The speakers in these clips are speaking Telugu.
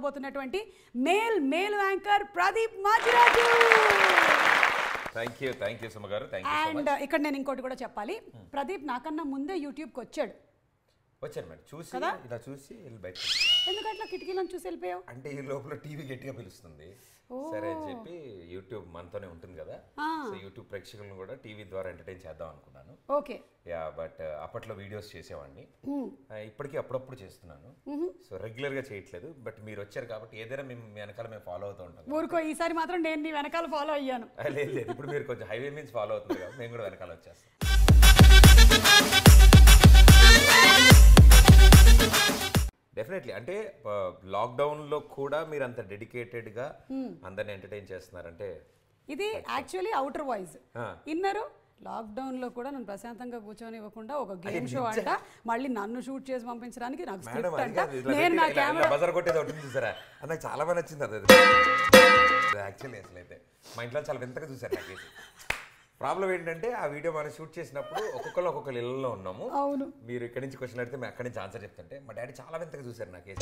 కలవబోతున్నటువంటి male male anchor Pradeep Machiraju thank you thank you Suma garu thank you so and much ఇక్కడ నేను ఇంకోటి కూడా చెప్పాలి ప్రదీప్ నాకన్నా ముందే యూట్యూబ్కి వచ్చాడు వచ్చాను మేడం చూసి కదా? ఇలా చూసి వెళ్ళి బయట ఎందుకట్లా కిటికీలను చూసి వెళ్ళిపోయావు అంటే ఈ లోపల టీవీ గట్టిగా పిలుస్తుంది సరే అని చెప్పి యూట్యూబ్ మనతోనే ఉంటుంది కదా ఆ. సో యూట్యూబ్ ప్రేక్షకులను కూడా టీవీ ద్వారా ఎంటర్టైన్ చేద్దాం అనుకున్నాను ఓకే యా బట్ అప్పట్లో వీడియోస్ చేసేవాడిని ఆ, ఇప్పటికీ అప్పుడప్పుడు చేస్తున్నాను సో రెగ్యులర్ గా చేయట్లేదు బట్ మీరు వచ్చారు కాబట్టి ఏదైనా మేము మీ వెనకాల మేము ఫాలో అవుతూ ఉంటాం ఊరుకో ఈసారి మాత్రం నేను నీ వెనకాల ఫాలో అయ్యాను ఆ, లేదు లేదు ఇప్పుడు మీరు కొంచెం హైవే మీన్స్ ఫాలో అవుతుంది కాబట్టి మేము కూడా వెనకాల వచ్చేస్తాం డెఫినెట్లీ అంటే లాక్డౌన్లో కూడా మీరు అంత డెడికేటెడ్గా అందరిని ఎంటర్టైన్ చేస్తున్నారంటే ఇది యాక్చువల్లీ అవుటర్ వాయిస్ ఆ. ఇన్నరు లాక్డౌన్ లో కూడా నన్ను ప్రశాంతంగా కూర్చొని ఇవ్వకుండా ఒక గేమ్ షో అంట మళ్ళీ నన్ను షూట్ చేసి పంపించడానికి నాకు మేడం స్క్రిప్ట్ అది అంట కాదు, ఇట్లా నేను పెట్టి నా ఇలా- ఇలా కెమెరా బజార్ కొట్టేది ఒకటి చూసారా అది నాకు చాలా బాగా నచ్చింది అది యాక్చువల్లీ అసలు అయితే మా ఇంట్లో చాలా వింతగా చూసారు నాకు ప్రాబ్లం ఏంటంటే ఆ వీడియో మనం షూట్ చేసినప్పుడు ఒక్కొక్కరు ఒక్కొక్కరు ఇళ్ళలో ఉన్నాము అవును మీరు ఇక్కడి నుంచి క్వశ్చన్ అడిగితే మేము అక్కడి నుంచి ఆన్సర్ చెప్తుంటే మా డాడీ చాలా వింతగా చూశారు నాకు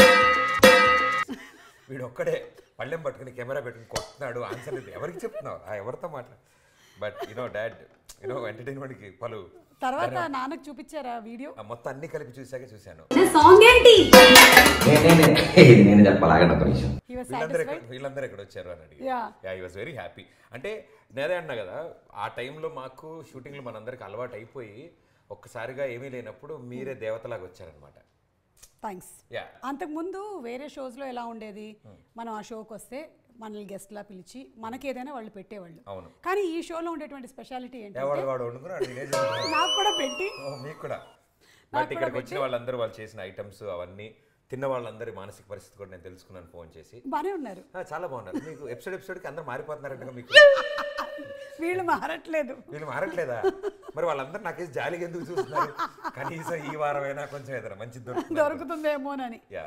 వీడు ఒక్కడే పళ్ళెం పట్టుకుని కెమెరా పెట్టుకుని కొడుతున్నాడు ఆన్సర్ లేదు ఎవరికి చెప్తున్నావు ఆ ఎవరితో మాట్లా బట్ యూనో డాడ్ యూనో ఎంటర్టైన్మెంట్కి పలు తర్వాత నాన్నకు చూపించారా వీడియో ఆ మొత్తం అన్ని కలిపి చూసాక చూశాను సాంగ్ ఏంటి నేను నేను చెప్పాలాగండి ఒక నిమిషం He was వీళ్ళందరూ satisfied? ఎక్కడ- వీళ్ళందరూ ఎక్కడ వచ్చారు అని అడిగి Yeah. Yeah I was very happy అంటే నేనే అన్నా కదా ఆ టైంలో మాకు షూటింగ్లు మనందరికి అలవాటు అయిపోయి ఒక్కసారిగా ఏమీ లేనప్పుడు మీరే దేవతలాగా వచ్చారనమాట థ్యాంక్స్ యా అంతకుముందు వేరే షోస్లో ఎలా ఉండేది మనం ఆ షోకి వస్తే మనల్ని గెస్ట్లా పిలిచి మనకి ఏదైనా వాళ్ళు పెట్టేవాళ్ళు అవును కానీ ఈ షోలో ఉండేటువంటి స్పెషాలిటీ ఏంటంటే ఎవడు వాడు వండుకున్నాడు నేనే చేసుకున్నాను. నాకు కూడా పెట్టి ఓ, మీకు కూడా బట్ ఇక్కడికి వచ్చిన వాళ్ళందరూ వాళ్ళు చేసిన ఐటమ్స్ అవన్నీ తిన్న వాళ్ళందరి మానసిక పరిస్థితి కూడా నేను తెలుసుకున్నాను ఫోన్ చేసి బానే ఉన్నారు ఆ, చాలా బాగున్నారు మీకు ఎపిసోడ్ ఎపిసోడ్కి అందరూ మారిపోతున్నారంట మీకు వీళ్ళు మారట్లేదు వీళ్ళు మారట్లేదా మరి వాళ్ళందరూ నాకేసి జాలిగా ఎందుకు చూస్తున్నారు కనీసం ఈ వారమైనా కొంచెం ఏదైనా మంచి దొరుకుతుంది దొరుకుతుందేమోనని yeah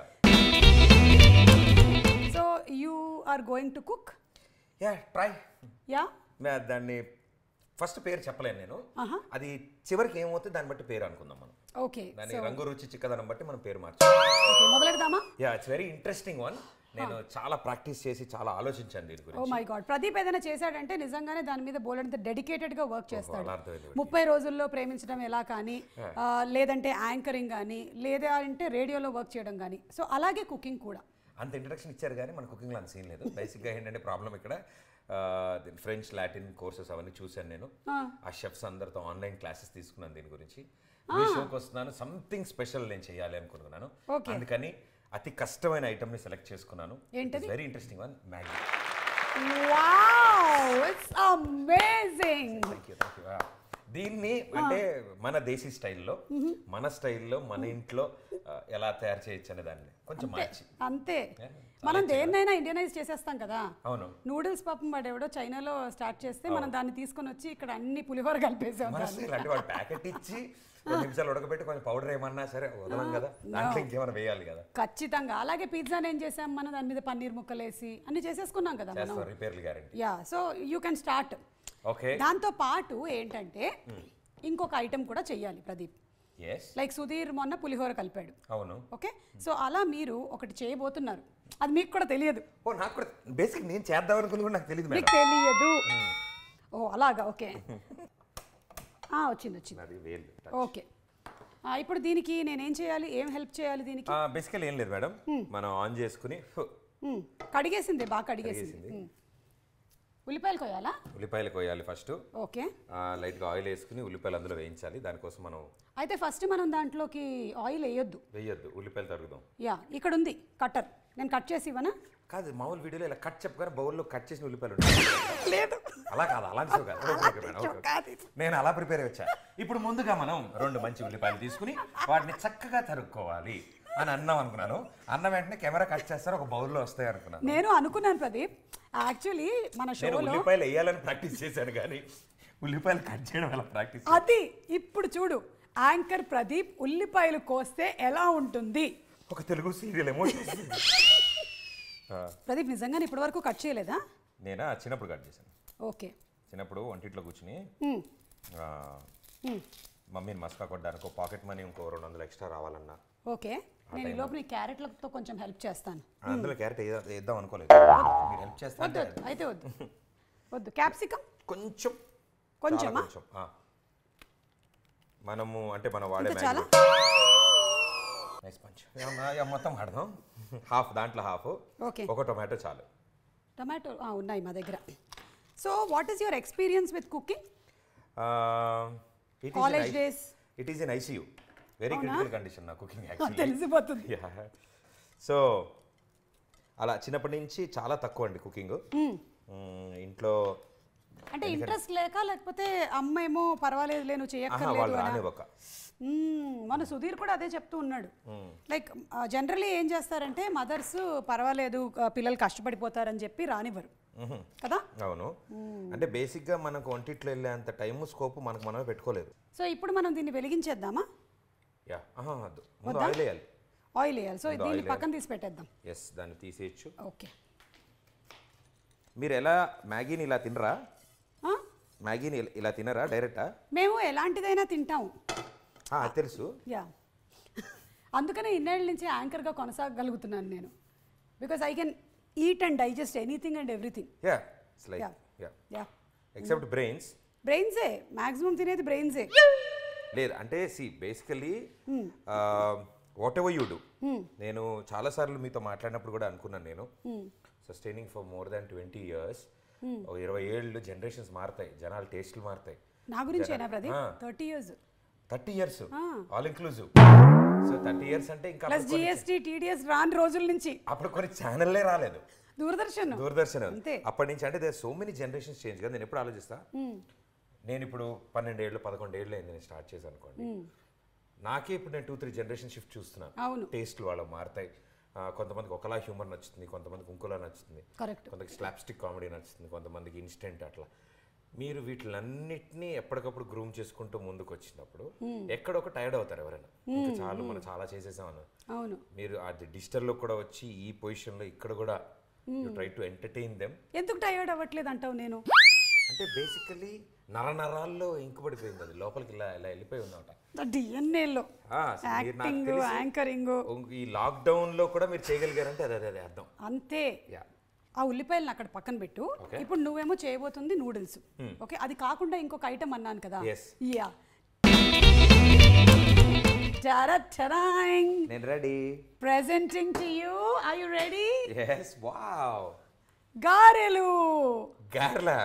so you are going to cook yeah try yeah దాన్ని ఫస్ట్ పేరు చెప్పలేను నేను ఆహా. అది చివరికి ఏమవుతుంది దాన్ని బట్టి పేరు అనుకుందాం మనం ఓకే దాని రంగు రుచి చిక్కదనం బట్టి మనం పేరు మార్చాలి ఓకే మొదలెడదామా yeah it's very interesting one నేను చాలా ప్రాక్టీస్ చేసి చాలా ఆలోచించాను దీని ఓ గురించి మై గాడ్ ప్రదీప్ ఏదైనా చేశాడంటే నిజంగానే దాని మీద బోలెంత డెడికేటెడ్ గా వర్క్ చేస్తాడు అలా అర్థమైంది ముప్పై రోజుల్లో ప్రేమించడం ఎలా కానీ ఆ, లేదంటే యాంకరింగ్ కానీ లేదా అంటే రేడియోలో వర్క్ చేయడం కానీ సో అలాగే కుకింగ్ కూడా అంత ఇంట్రడక్షన్ ఇచ్చారు కానీ మన కుకింగ్లో అంత సీన్ లేదు బేసిక్గా ఏంటంటే ప్రాబ్లం ఇక్కడ ఫ్రెంచ్ లాటిన్ కోర్సెస్ అవన్నీ చూశాను నేను ఆ షెఫ్స్ అందరితో ఆన్లైన్ క్లాసెస్ తీసుకున్నాను దీని గురించి మీ షోకి వస్తున్నాను సంథింగ్ స్పెషల్ నేను చేయాలి అనుకున్నాను Okay. అందుకని అతి కష్టమైన ఐటమ్ని సెలెక్ట్ చేసుకున్నాను ఏంటది? Very interesting one Maggi wow it's amazing thank you thank you దీన్ని అంటే మన దేశీ స్టైల్లో మన స్టైల్లో మన ఇంట్లో ఆ, ఎలా తయారు చేయొచ్చు అనే దాన్ని కొంచెం మార్చి అంతే మనం దేన్నైనా ఇండియనైజ్ చేసేస్తాం కదా అవును నూడిల్స్ పాపం వాడు ఎవడో చైనాలో స్టార్ట్ చేస్తే మనం దాన్ని తీసుకొని వచ్చి ఇక్కడ అన్ని పులిహోర కలిపేసాం మన స్టైల్ అంటే వాడు ప్యాకెట్ ఇచ్చి రెండు నిమిషాలు ఉడకబెట్టి కొంచెం పౌడర్ ఏమన్నా సరే వదలం కదా దాంట్లో ఇంకేమైనా వేయాలి కదా ఖచ్చితంగా అలాగే పిజ్జాని ఏం చేసాం మనం దాని మీద పన్నీర్ ముక్కలేసి అన్ని చేసేసుకున్నాం కదా మనం చేస్తాం రిపేర్లు guarantee yeah so you can start okay దాంతో పాటు ఏంటంటే ఇంకొక ఐటెం కూడా చెయ్యాలి ప్రదీప్ ఎస్ లైక్ సుధీర్ మొన్న పులిహోర కలిపాడు అవును ఓకే సో అలా మీరు ఒకటి చేయబోతున్నారు అది మీకు కూడా తెలియదు ఓ నాకు కూడా బేసిక్ నేను చేద్దాం అనుకుని కూడా నాకు తెలియదు మీకు మేడం తెలియదు ఓ అలాగా ఓకే ఆ, వచ్చింది వచ్చింది అది వేలు ఓకే ఆ, ఇప్పుడు దీనికి నేనేం చేయాలి ఏం హెల్ప్ చేయాలి దీనికి బేసికల్ ఏం లేదు మేడం మనం ఆన్ చేసుకుని హు, మ్మ్. కడిగేసింది బాగా కడిగేసింది కడిగేసింది. మ్మ్. ఉల్లిపాయలు కొయ్యాలా ఉల్లిపాయలు కోయాలి ఫస్ట్ ఓకే లైట్గా ఆయిల్ వేసుకుని ఉల్లిపాయలు అందులో వేయించాలి దానికోసం మనం అయితే ఫస్ట్ మనం దాంట్లోకి ఆయిల్ వేయొద్దు వేయొద్దు ఉల్లిపాయలు తరుగుదాం యా ఇక్కడ ఉంది కట్టర్ నేను కట్ చేసి ఇవ్వనా కాదు మామూలు వీడియోలో ఇలా కట్ చెప్పగానే బౌల్లో కట్ చేసిన ఉల్లిపాయలు ఉంటాయి లేదు అలా కాదు అలాంటి షో కాదు okay, okay madam, okay, okay. నేను అలా ప్రిపేర్ అయ్యి వచ్చా ఇప్పుడు ముందుగా మనం రెండు మంచి ఉల్లిపాయలు తీసుకుని వాటిని చక్కగా తరుక్కోవాలి అని అన్నాం అనుకున్నాను అన్న వెంటనే కెమెరా కట్ చేస్తారు ఒక బౌల్లో వస్తాయి అనుకున్నాను నేను అనుకున్నాను ప్రదీప్ యాక్చువల్లీ మన నేను షోలో ఉల్లిపాయలు వేయాలని ప్రాక్టీస్ చేశాను కానీ ఉల్లిపాయలు కట్ చేయడం ఎలా ప్రాక్టీస్ అది ఇప్పుడు చూడు యాంకర్ ప్రదీప్ ఉల్లిపాయలు కోస్తే ఎలా ఉంటుంది ఒక తెలుగు సీరియల్ ఎమోషన్ ప్రదీప్ నిజంగానే ఇప్పటి వరకు కట్ చేయలేదా నేనా చిన్నప్పుడు కట్ చేశాను ఓకే చిన్నప్పుడు వంటింట్లో కూర్చుని మ్మ్. ఆ, మమ్మీని మస్కా కొట్టడానికి పాకెట్ మనీ ఇంకో రెండు వందలు ఎక్స్ట్రా రావాలన్నా ఓకే నేను ఈ లోపు నీ క్యారెట్లతో కొంచెం హెల్ప్ చేస్తాను అందులో క్యారెట్ వేద్దాం అనుకోలేదు మీరు హెల్ప్ చేస్తా వద్దు అంటే వద్దు అయితే వద్దు వద్దు క్యాప్సికమ్ కొంచెం కొంచెమా? చాలా కొంచెం ఆ. మనము అంటే మనం వాడే ఇంత చాలా? నైస్ పంచ్ మొత్తం వాడదాం హాఫ్ దాంట్లో హాఫ్ ఓకే ఒక టొమాటో చాలు టమాటో ఉన్నాయి మా దగ్గర so what is your experience with cooking college days it is in ICU very critical condition నా కుకింగ్ యాక్చువల్లీ తెలిసిపోతుంది సో అలా చిన్నప్పటి నుంచి చాలా తక్కువ అండి కుకింగ్ ఇంట్లో అంటే ఇంట్రెస్ట్ లేక లేకపోతే అమ్మ ఏమో పర్వాలేదు లేను ఆహా, చేయక్కర్లేదు వాళ్ళు అనా? రానివ్వక మ్మ్. మన సుధీర్ కూడా అదే చెప్తూ ఉన్నాడు లైక్ జనరలీ ఏం చేస్తారంటే మదర్స్ పర్వాలేదు ఆ, పిల్లలు కష్టపడిపోతారని చెప్పి రానివ్వరు కదా అవును అంటే బేసిక్గా మనకు వంటిట్లో వెళ్ళేంత టైం స్కోప్ మనకు మనమే పెట్టుకోలేదు సో ఇప్పుడు మనం దీన్ని వెలిగించేద్దామా యా ఆహా వద్దు ముందు ఆయిల్ వేయాలి ఆయిల్ వేయాలి సో ముందు దీన్ని oil పక్కన తీసి పెట్టేద్దాం ఎస్ దాన్ని తీసేయచ్చు ఓకే మీరు ఎలా మ్యాగీని ఇలా తినరా మ్యాగీని ఇలా- ఇలా తినరా డైరెక్టా మేము ఎలాంటిదైనా తింటాం ఆ, అది తెలుసు యా అందుకనే ఇన్నేళ్ళ నుంచి యాంకర్గా కొనసాగలుగుతున్నాను నేను because I can eat and digest anything and everything yeah it's like yeah yeah yeah except brains బ్రెయిన్సే మ్యాక్సిమం తినేది బ్రెయిన్సే లేదు అంటే see basically whatever you do నేను చాలాసార్లు మీతో మాట్లాడినప్పుడు కూడా అనుకున్నాను నేను sustaining for more than twenty years ఇరవై ఏళ్ళు జనరేషన్స్ మారుతాయి జనాల టేస్ట్లు మారుతాయి నా గురించేనా ప్రదీప్ ఆ. Thirty years thirty years all inclusive so thirty years అంటే ఇంకా ప్లస్ అప్పుడు కొన్ని- జిఎస్టీ టీడీఎస్ రాని రోజుల నుంచి అప్పుడు కొన్ని ఛానల్లే రాలేదు దూరదర్శన్ దూరదర్శన్ అంతే అప్పటి నుంచి అంటే సో మెనీ జనరేషన్స్ చేంజ్ కదా నేను ఎప్పుడు ఆలోచిస్తా నేను ఇప్పుడు పన్నెండేళ్ళు పదకొండేళ్ళు అయింది నేను స్టార్ట్ చేశాను అనుకోండి నాకే ఇప్పుడు నేను టూ త్రీ జనరేషన్ షిఫ్ట్ చూస్తున్నాను అవును టేస్ట్లు వాళ్ళు మారుతాయి ఆ, కొంతమందికి ఒకలా హ్యూమర్ నచ్చుతుంది కొంతమందికి ఇంకోలా నచ్చుతుంది కరెక్ట్ కొంతమందికి స్లాప్స్టిక్ కామెడీ నచ్చుతుంది కొంతమందికి ఇన్స్టెంట్ అట్లా మీరు వీటిలన్నిటినీ ఎప్పటికప్పుడు గ్రూమ్ చేసుకుంటూ ముందుకు వచ్చినప్పుడు ఎక్కడొక టైర్డ్ అవుతారు ఎవరైనా ఇంకా చాలు మనం చాలా చేసేసాం అన్న అవును మీరు అది డిజిటల్లో కూడా వచ్చి ఈ పొజిషన్లో ఇక్కడ కూడా you try to entertain them ఎందుకు టైర్డ్ అవ్వట్లేదు అంటావు నేను అంటే బేసికలీ నరనరాల్లో ఇంకుపడిపోయింది అది లోపలికి ఇలా ఇలా వెళ్ళిపోయి ఉందన్నమాట డిఎన్ఏలో ఆ, అసలు మీరు నాకు యాక్టింగ్ తెలిసి యాంకరింగ్ ఈ లాక్డౌన్ లో కూడా మీరు చేయగలిగారంటే అదే అదే అర్థం అంతే యా ఆ ఉల్లిపాయలను అక్కడ పక్కన పెట్టు Okay. ఇప్పుడు నువ్వేమో చేయబోతుంది నూడిల్స్ ఓకే అది కాకుండా ఇంకొక ఐటమ్ అన్నాను కదా Yes. యా టరాటరాయింగ్ నేను ready presenting to you are you ready yes wow గారెలు గార్లా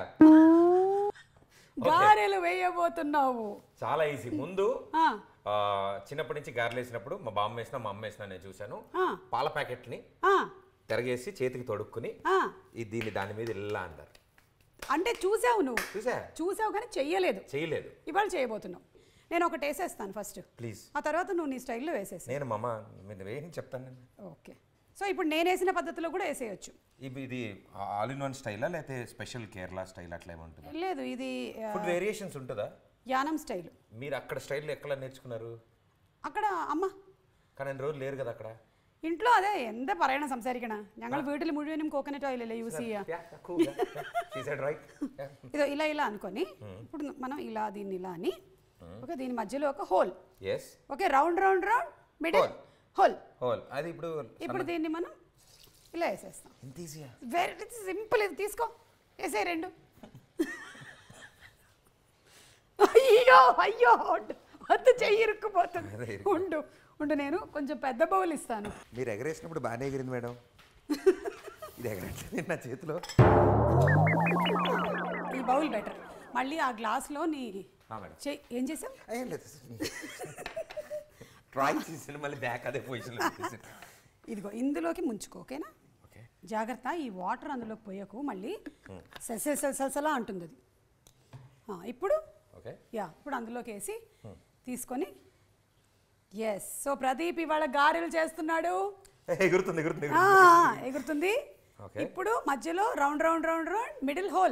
గారెలు వేయబోతున్నావు చాలా ఈజీ ముందు ఆ, ఆ, చిన్నప్పటి నుంచి గారెలు వేసినప్పుడు మా బామ్మ వేసినా మా అమ్మ వేసినా నేను చూశాను ఆ. పాల ప్యాకెట్ని ఆ, తిరగేసి చేతికి తొడుక్కుని ఆ. ఈ దీన్ని దాని మీద ఇలా అంటారు అంటే చూసావు నువ్వు చూసా చూసావు కానీ చెయ్యలేదు చేయలేదు ఇవాళ చేయబోతున్నావు నేను ఒకటి వేసేస్తాను ఫస్ట్ ప్లీజ్ ఆ తర్వాత నువ్వు నీ స్టైల్లో వేసేసి నేను మా అమ్మ మీరు వేయని చెప్తాను నేను ఓకే సో ఇప్పుడు నేను వేసిన పద్ధతిలో కూడా వేసేయచ్చు ఇది ఇది ఆల్ ఇన్ వన్ స్టైలా లేకపోతే స్పెషల్ కేరళ స్టైల్ అట్లా ఏమంటుందా లేదు ఇది ఆ, ఫుడ్ వేరియేషన్స్ ఉంటుందా యానం స్టైల్ మీరు అక్కడ స్టైల్లో ఎక్కడ నేర్చుకున్నారు അക്കട അമ്മ కానీ అన్ని రోజులు లేరు కదా అక్కడ വീട്ടിലും അതെ എന്താ പറയണ സംസാരിക്കണ ഞങ്ങൾ വീട്ടിൽ മുഴുവനും കോക്കനട്ട് ഓയിൽ അല്ലേ యూస్ ചെയ്യുക Yeah, yeah, cool, yeah, yeah. She said right. Yeah. ఇదో ఇలా ఇలా అనుకొని ఇప్పుడు మనం ఇలా దీన్ని ఇలా అని ఓకే దీని మధ్యలో ఒక hole Yes. Okay round round round middle Hole. Hole Whole. అది ఇప్పుడు ఇప్పుడు దీన్ని మనం ఇలా వేసేస్తాం ఇంత ఈజీయా వెరీ సింపుల్ ఇది తీసుకో వేసే రెండు అయ్యో అయ్యో వద్దు, వద్దు చెయ్యి ఇరుక్కుపోతుంది అదే ఇరుక్కు. ఉండు ఉండు నేను కొంచెం పెద్ద బౌల్ ఇస్తాను మీరు ఎగరేసినప్పుడు బాగానే ఎగిరింది మేడం ఇది ఎగరట్లేదు నా చేతిలో ఈ బౌల్ బెటర్ మళ్ళీ ఆ గ్లాస్లో నీ ఆ, మేడం చెయ్యి ఏం చేసావు ఏం లేదు ట్రై చేసిన మళ్ళీ బ్యాక్ అదే పొజిషన్లో పెట్టేసాను. ఇదిగో ఇందులోకి ముంచుకో ఓకేనా ఓకే జాగ్రత్త ఈ వాటర్ అందులోకి పోయకు మళ్ళీ సెసె సలసలా అంటుంది అది ఆ, ఇప్పుడు ఓకే యా ఇప్పుడు అందులోకి వేసి తీసుకొని ఎస్ సో ప్రదీప్ ఇవాళ గారెలు చేస్తున్నాడు ఏ, ఎగురుతుంది ఎగురుతుంది ఆ, ఎగురుతుంది ఎగురుతుంది Okay. ఇప్పుడు మధ్యలో round round round round middle hole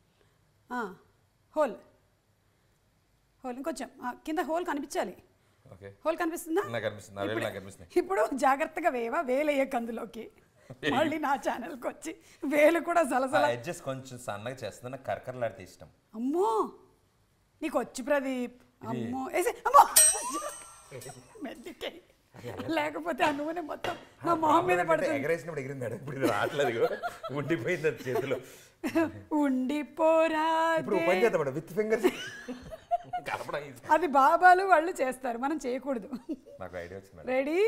hole hole ఇంకొంచెం ఆ, కింద హోల్ కనిపించాలి ఓకే హోల్ కనిపిస్తుందా నాకు కనిపిస్తుంది ఆ వేలు నాకు కనిపిస్తుంది ఇప్పుడు జాగ్రత్తగా వేవా వేలయ్యే కందులోకి మళ్ళీ నా ఛానల్కి వచ్చి వేలు కూడా సలసల ఎడ్జెస్ కొంచెం సన్నగా చేస్తుంది నాకు కరకరలాడితే ఇష్టం అమ్మో నీకు వచ్చి ప్రదీప్ అమ్మో వేసే అమ్మో మెల్లికే లేకపోతే ఆ నూనె మొత్తం నా మొహం మీద పడుతుంది ఎగరేసినప్పుడు ఎగిరింది మేడం ఇప్పుడు ఇది రావట్లేదు ఇగో. ఉండిపోయింది అది చేతిలో ఉండిపోరా ఇప్పుడు పని చేద్దాం మేడం విత్ ఫింగర్స్ కలపడం easy. అది బాబాలు వాళ్ళు చేస్తారు మనం చేయకూడదు నాకు ఐడియా వచ్చింది madam ready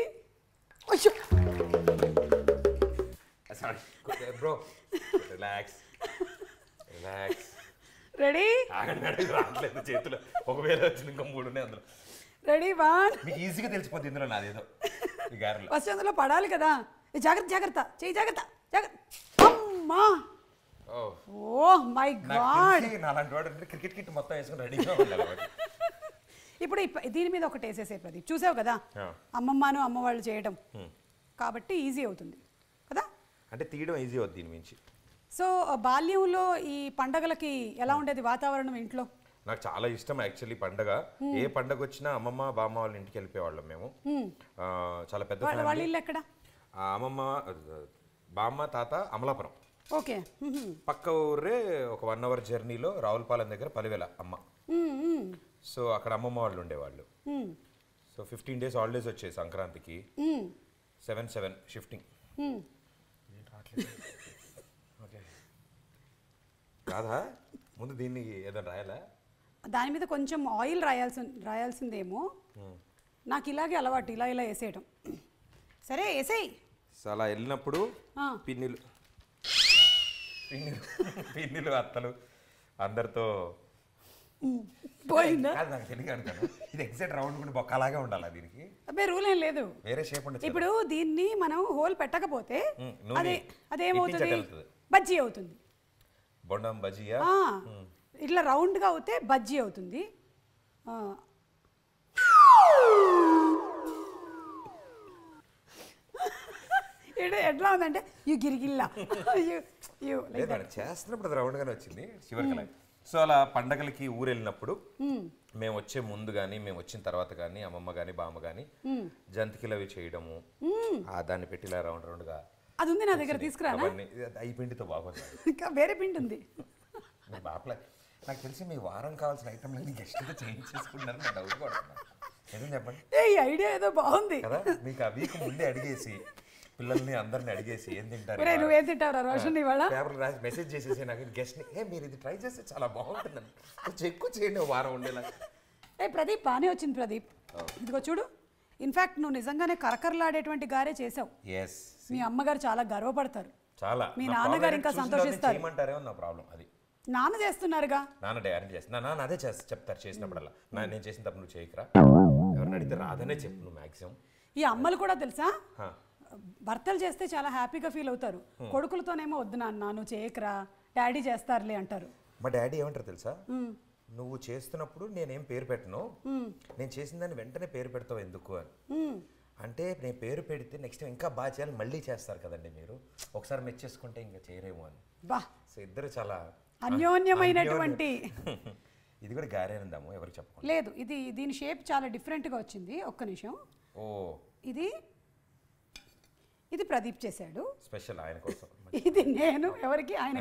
sorry bro relax relax ready ఆగండి మేడం ఇది రావట్లేదు చేతిలో ఒకవేళ వచ్చింది ఇంకా మూడు ఉన్నాయి అందులో రెడీ వన్ మీకు ఈజీగా తెలిసిపోతుంది ఇందులో నాదేదో ఈ గారెలో ఫస్ట్ అందులో పడాలి కదా ఏ, జాగ్రత్త జాగ్రత్త చెయ్యి జాగ్రత్త జాగ్రత్త అమ్మా ఓ ఓ మై నాకు గాడ్ తెలిసి నాలాంటి వాడు అంటే క్రికెట్ కిట్ మొత్తం వేసుకుని రెడీగా ఉండాలి వాడు. ఇప్పుడు ఇప్ప- దీని మీద ఒకటి వేసేసే ప్రదీప్ చూసావు కదా ఆ. అమ్మమ్మను అమ్మ వాళ్ళు చేయడం కాబట్టి ఈజీ అవుతుంది కదా అంటే తీయడం ఈజీ అవుతుంది దీని మించి సో ఆ, బాల్యంలో ఈ పండగలకి ఎలా ఉండేది వాతావరణం ఇంట్లో నాకు చాలా ఇష్టం యాక్చువల్లీ పండగ ఏ పండగ వచ్చినా అమ్మమ్మ బామ్మ వాళ్ళ ఇంటికి వెళ్ళిపోయేవాళ్ళం మేము ఆ, చాలా పెద్ద వాళ్ళ వాళ్ళ ఫ్యామిలీ ఇల్లు ఎక్కడ అమ్మమ్మ బామ్మ తాత అమలాపురం ఓకే మ్మ్. పక్క ఊరే ఒక వన్ అవర్ జర్నీలో రావులపాలెం దగ్గర పలివెల అమ్మ మ్మ్, మ్మ్, సో అక్కడ అమ్మమ్మ వాళ్ళు ఉండేవాళ్ళు మ్మ్, సో ఫిఫ్టీన్ డేస్ హాలిడేస్ వచ్చాయి సంక్రాంతికి మ్మ్, సెవెన్ సెవెన్ షిఫ్టింగ్ మ్మ్. ఓకే కాదా ముందు దీన్ని ఏదో రాయాలా దాని మీద కొంచెం ఆయిల్ రాయాల్సి రాయాల్సిందేమో నాకు ఇలాగే అలవాటు ఇలా ఇలా వేసేయటం సరే వేసేయి సో అలా వెళ్ళినప్పుడు ఆ. పిన్నిలు పిన్నిలు పిన్నిలు అత్తలు అందరితో పోయిందా కాదు నాకు తెలియదు అనుకోను ఇది ఎగ్జాక్ట్ రౌండ్ కూడా బొక్క అలాగే ఉండాలి దీనికి అబ్బాయి రూల్ ఏం లేదు వేరే షేప్ ఉండదు ఇప్పుడు దీన్ని మనం హోల్ పెట్టకపోతే మ్మ్, నూనె అదే అదేమవుతుంది ఇట్టించట వెళ్తుంది. బజ్జీ అవుతుంది బొండం బజియా ఆ, ఇట్లా రౌండ్గా అవుతే బజ్జీ అవుతుంది ఆ. ఇది ఎట్లా ఉందంటే యు గిరిగిల్లా యు యు లేదు మేడం చేస్తున్నప్పుడు అది రౌండ్ గానే వచ్చింది చివరికి అలా సో అలా పండగలకి ఊరు వెళ్ళినప్పుడు మేము వచ్చే ముందు కానీ మేము వచ్చిన తర్వాత కానీ అమ్మమ్మ కానీ బామ్మ కానీ జంతికలు అవి చేయడము ఆ దాన్ని పెట్టి ఇలా రౌండ్ రౌండ్గా అది ఉంది నా దగ్గర తీసుకురానా అవన్నీ ఇది ఈ పిండితో బాగుంది ఇంకా వేరే పిండి ఉంది మీ బాపల నాకు తెలిసి మీ వారం కావాల్సిన ఐటమ్లన్నీ గెస్ట్తో చేంజ్ చేసుకుంటున్నారు నా డౌట్ పడుతున్నాను నిజం చెప్పండి ఏ ఈ ఐడియా ఏదో బాగుంది కదా మీకు ఆ వీక్ ముందే అడిగేసి పిల్లల్ని అందరిని అడిగేసి ఏం తింటారు ఒరేయ్, నువ్వేం తింటావురా రోషన్ ఇవాళ పేపర్ రాసి మెసేజ్ చేసేసి నాకు గెస్ట్ని ఏ మీరు ఇది ట్రై చేస్తే చాలా బాగుంటుందండి కొంచెం ఎక్కువ చేయండి ఓ వారం ఉండేలా ఏ ప్రదీప్ బాగానే వచ్చింది ప్రదీప్ ఇదిగో చూడు ఇన్ఫాక్ట్ నువ్వు నిజంగానే కరకరలాడేటువంటి గారే చేసావు ఎస్ మీ అమ్మగారు చాలా గర్వపడతారు చాలా మీ నా నాన్నగారు problem ఇంకా చూసిన సంతోషిస్తారు. తర్వాత చేయమంటారేమో నా ప్రాబ్లం అది నాన్న చేస్తున్నారుగా నాన్న డైరెక్ట్ చేస్తా నా నాన్న అదే చేస్తా చెప్తారు చేసినప్పుడల్లా నా నేను చేసిన తప్పు నువ్వు చేయకరా ఎవరిని అడిగితే రాదనే చెప్పు నువ్వు మ్యాక్సిమం ఈ అమ్మలు కూడా తెలుసా భర్తలు చేస్తే చాలా హ్యాపీగా ఫీల్ అవుతారు కొడుకులతోనేమో వద్దు నాన్న నువ్వు చేయకరా డాడీ చేస్తారులే అంటారు మా డాడీ ఏమంటారు తెలుసా నువ్వు చేస్తున్నప్పుడు నేనేం పేరు పెట్టను నేను చేసిన దాన్ని వెంటనే పేరు పెడతావు ఎందుకు అని అంటే నేను పేరు పెడితే నెక్స్ట్ ఇంకా బాగా చేయాలి మళ్ళీ చేస్తారు కదండి మీరు ఒకసారి మెచ్చేసుకుంటే ఇంకా చేయరేమో అని బా సో ఇద్దరు చాలా అన్యోన్యమైనటువంటి అన్యోన్యం. ఇది కూడా గారేనందాము ఎవరికి చెప్పకుండా లేదు ఇది దీని షేప్ చాలా డిఫరెంట్గా వచ్చింది ఒక్క నిమిషం ఓ ఇది ఇది ప్రదీప్ చేశాడు స్పెషల్ ఆయన కోసం ఇది నేను ఎవరికి ఆయన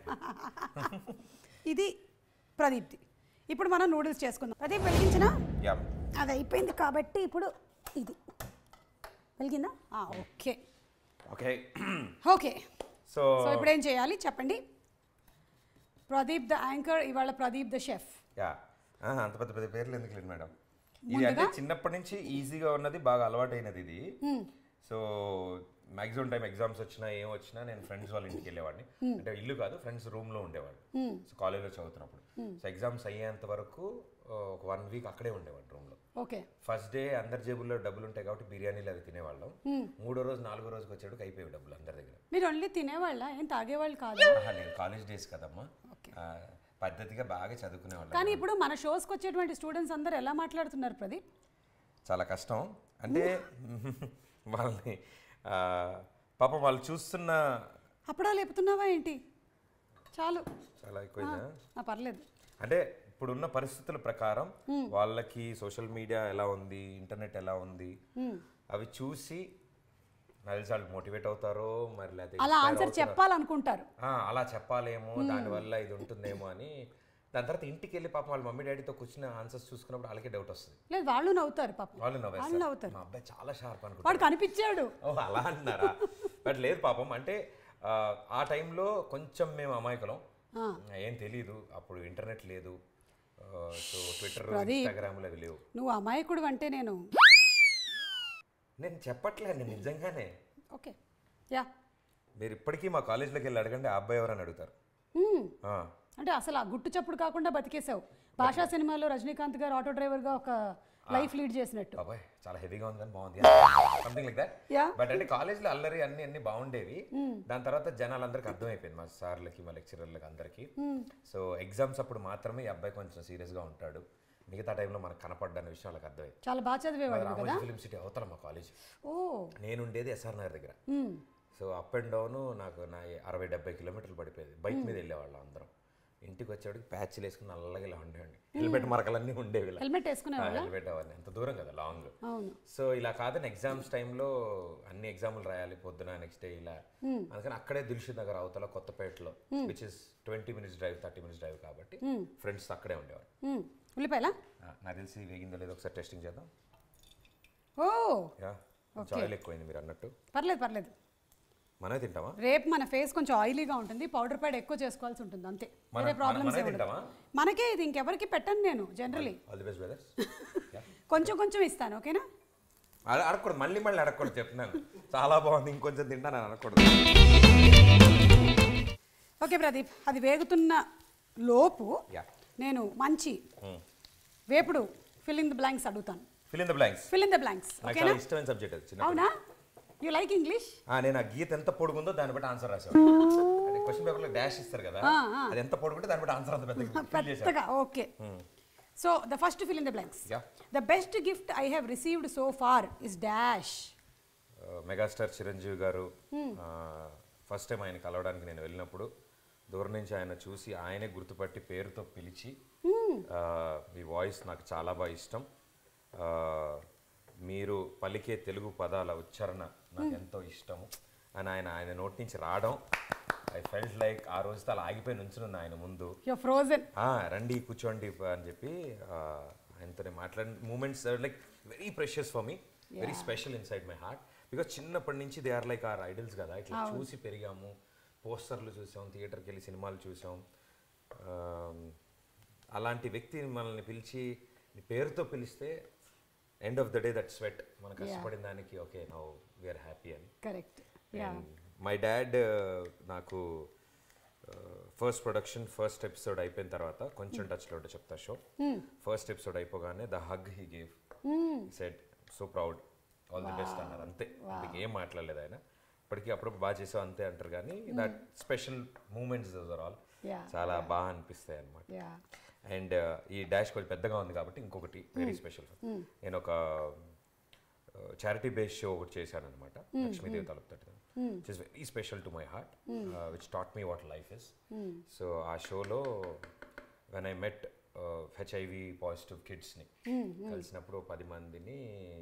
ఇది ప్రదీప్ది ఇప్పుడు మనం నూడిల్స్ చేసుకుందాం ప్రదీప్ వెలిగించినా యా అది అయిపోయింది కాబట్టి ఇప్పుడు ఇది వెలిగిందా ఆ, okay okay okay so so ఇప్పుడు ఏం చేయాలి చెప్పండి ప్రదీప్ ద యాంకర్ ఇవాళ ప్రదీప్ ద షెఫ్ యా ఆహా, అంత పెద్ద పెద్ద పేర్లు ఎందుకు లేదు మేడం ఇది అంటే చిన్నప్పటి నుంచి ఈజీగా ఉన్నది బాగా అలవాటైనది ఇది సో మాక్సిమం టైం ఎగ్జామ్స్ వచ్చినా ఏం వచ్చినా నేను ఫ్రెండ్స్ వాళ్ళ ఇంటికి వెళ్ళేవాడిని అంటే ఇల్లు కాదు ఫ్రెండ్స్ రూమ్ లో ఉండేవాడు సో కాలేజ్లో చదువుతున్నప్పుడు సో ఎగ్జామ్స్ అయ్యేంత వరకు ఆ, ఒక వన్ వీక్ అక్కడే ఉండేవాడు రూమ్ లో ఓకే ఫస్ట్ డే అందరి జేబుల్లో డబ్బులు ఉంటాయి కాబట్టి బిర్యానీలు అవి తినేవాళ్ళం మూడో రోజు నాలుగో రోజుకి వచ్చేటికి అయిపోయాయి డబ్బులు అందరి దగ్గర మీరు ఓన్లీ తినేవాళ్ళ ఏం తాగేవాళ్ళు కాదు ఆహా, లేదు కాలేజ్ డేస్ కదమ్మా ఆ, పద్ధతిగా బాగా చదువుకునేవాళ్ళం కానీ ఇప్పుడు మన షోస్కి వచ్చేటువంటి స్టూడెంట్స్ అందరూ ఎలా మాట్లాడుతున్నారు ప్రదీప్ చాలా కష్టం అంటే వాళ్ళని ఆ, పాపం వాళ్ళు చూస్తున్న అప్పుడా లేపుతున్నావా ఏంటి చాలు చాలా ఎక్కువైందా ఆ, పర్లేదు అంటే ఇప్పుడున్న పరిస్థితుల ప్రకారం వాళ్ళకి సోషల్ మీడియా ఎలా ఉంది ఇంటర్నెట్ ఎలా ఉంది అవి చూసి నాకు తెలిసి వాళ్ళు మోటివేట్ అవుతారో మరి లేకపోతే అలా inspire ఆన్సర్ అవుతారో. చెప్పాలనుకుంటారు ఆ, అలా చెప్పాలేమో దానివల్ల ఇది ఉంటుందేమో అని దాని తర్వాత ఇంటికి వెళ్ళి పాపం వాళ్ళ మమ్మీ డాడీతో కూర్చుని ఆన్సర్స్ చూసుకున్నప్పుడు వాళ్ళకే డౌట్ వస్తుంది లేదు వాళ్ళు నవ్వుతారు పాపం వాళ్ళు వాళ్ళు నవ్వేస్తారు నవ్వుతారు మా అబ్బాయి చాలా షార్ప్ అనుకుంటా వాడు కనిపించాడు ఓ అలా అంటున్నారా బట్ లేదు పాపం అంటే ఆ, ఆ టైంలో కొంచెం మేము అమాయకులం ఏం తెలియదు అప్పుడు ఇంటర్నెట్ లేదు సో ట్విట్టర్ ఇన్స్టాగ్రామ్లు అవి లేవు నువ్వు అమాయకుడు అంటే నేను నేను చెప్పట్లేదు నేను నిజంగానే ఓకే యా మీరు ఇప్పటికీ మా కాలేజ్లోకి వెళ్ళి అడగండి ఆ అబ్బాయి ఎవరని అడుగుతారు ఆ, అంటే అసలు ఆ గుట్టు చప్పుడు కాకుండా బతికేసావు భాషా సినిమాలో రజనీకాంత్ గారు ఆటో డ్రైవర్గా ఒక లైఫ్ లీడ్ చేసినట్టు బాబాయ్ చాలా హెవీగా ఉంది కానీ బాగుంది something like that Yeah. But అంటే కాలేజ్లో అల్లరి అన్ని అన్ని బాగుండేవి దాని తర్వాత జనాలందరికీ అర్థమైపోయింది మా సార్లకి మా లెక్చరర్లకి అందరికీ సో ఎగ్జామ్స్ అప్పుడు మాత్రమే ఈ అబ్బాయి కొంచెం సీరియస్గా ఉంటాడు మిగతా టైంలో మనకు కనపడ్డన్న విషయం వాళ్ళకి అర్థమైంది చాలా బాగా చదివేవాడు కదా రామోజీ ఫిలిం సిటీ అవతల మా కాలేజ్ ఓ నేను ఉండేది ఎస్ఆర్ నగర్ దగ్గర మ్మ్. సో అప్ అండ్ డౌన్ నాకు నా అరవై డెబ్బై కిలోమీటర్లు పడిపోయేది బైక్ మీద వెళ్ళేవాళ్ళం అందరం ఇంటికి వచ్చేవాడికి ప్యాచ్లు వేసుకుని నల్లగా ఇలా ఉండేవాడిని హెల్మెట్ మరకలన్నీ ఉండేవి ఇలా హెల్మెట్ వేసుకునేవాళ్ళ హెల్మెట్ అవన్నీ అంత దూరం కదా లాంగ్ అవును సో ఇలా కాదని ఎగ్జామ్స్ టైంలో అన్ని ఎగ్జామ్లు రాయాలి పొద్దున నెక్స్ట్ డే ఇలా అందుకని అక్కడే దిల్షుద్ నగర్ అవతల కొత్తపేటలో which is twenty minutes drive thirty minutes drive కాబట్టి ఫ్రెండ్స్ అక్కడే ఉండేవారు మ్మ్. ఉల్లిపాయలా ఆ, నాకు తెలిసి వేగిందో లేదో ఒకసారి టెస్టింగ్ చేద్దాం ఓ యా కొంచెం ఆయిల్ ఎక్కువైంది మీరు అన్నట్టు పర్లేదు పర్లేదు మనమే తింటామా రేపు మన ఫేస్ కొంచెం ఆయిలీగా ఉంటుంది పౌడర్ ప్యాడ్ ఎక్కువ చేసుకోవాల్సి ఉంటుంది అంతే మన- వేరే మన- ప్రాబ్లమ్స్ మనమే తింటామా మనకే ఇది ఇంకెవరికి పెట్టను నేను generally all the best brothers కొంచెం కొంచెం ఇస్తాను ఓకేనా అడగకూడదు మళ్ళీ మళ్ళీ అడగకూడదు చెప్తున్నాను చాలా బాగుంది ఇంకొంచెం తింటాను అని అనకూడదు ఓకే ప్రదీప్ అది వేగుతున్న లోపు యా నేను మంచి వేపుడు ఫిల్ ఇన్ ద బ్లాంక్స్ అడుగుతాను fill in the blanks fill in the blanks నాకు ఓకేనా చాలా ఇష్టమైన సబ్జెక్ట్ అది చిన్న అవునా యు లైక్ ఇంగ్లీష్ నేను ఆ గీత ఎంత పొడుగుందో దాన్ని బట్టి ఆన్సర్ రాశాను అంటే క్వశ్చన్ పేపర్లో డాష్ ఇస్తారు కదా అది ఎంత పొడుగుంటే దాన్ని బట్టి ఆన్సర్ అంత పెద్ద fill చేశాను పెద్దగా okay so the first fill in the blanks Yeah. The best gift I have received so far is dash megastar Chiranjeevi garu first time ఆయన కలవడానికి నేను వెళ్ళినప్పుడు దూరం నుంచి ఆయన చూసి ఆయనే గుర్తుపట్టి పేరుతో పిలిచి ఆ, మీ వాయిస్ నాకు చాలా బాగా ఇష్టం ఆ, మీరు పలికే తెలుగు పదాల ఉచ్చారణ నాకు ఎంతో ఇష్టము అని ఆయన ఆయన నోటి నుంచి రావడం ఐ ఫెల్ట్ లైక్ ఆ రోజుతో అలా ఆగిపోయి నుంచున్నాను ఆయన ముందు యువర్ ఫ్రోజన్ ఆ, రండి కూర్చోండి ప- అని చెప్పి ఆ, ఆయనతో మాట్లాడిన moments like very precious for me very special inside my heart because చిన్నప్పటి నుంచి they are like our idols కదా ఇట్లా చూసి పెరిగాము పోస్టర్లు చూసాం థియేటర్కి వెళ్ళి సినిమాలు చూసాం ఆ, అలాంటి వ్యక్తి మనల్ని పిలిచి నీ పేరుతో పిలిస్తే end of the day that sweat మనం కష్టపడిన దానికి ఓకే నౌ వీఆర్ హ్యాపీ అని కరెక్ట్ యా మై డాడ్ నాకు ఫస్ట్ ప్రొడక్షన్ ఫస్ట్ ఎపిసోడ్ అయిపోయిన తర్వాత కొంచెం టచ్లో ఉంటే చెప్తా షో ఫస్ట్ ఎపిసోడ్ అయిపోగానే the hug he gave set so proud all the best అన్నారు అంతే ఇంతకు ఏం మాట్లాడలేదు ఆయన ఇప్పటికీ అప్పుడప్పుడు బాగా చేసావు అంతే అంటారు కానీ that special moments are all Yeah, చాలా బాగా అనిపిస్తాయి అన్నమాట యా అండ్ ఈ డాష్ కొంచెం పెద్దగా ఉంది కాబట్టి ఇంకొకటి వెరీ స్పెషల్ నేను ఒక చారిటీ బేస్డ్ షో ఒకటి చేశాను అనమాట Lakshmidevi Taluputattu which is very special to my heart which taught me what life is so ఆ షోలో when I met HIV positive కిడ్స్ని కలిసినప్పుడు ఓ పది మందిని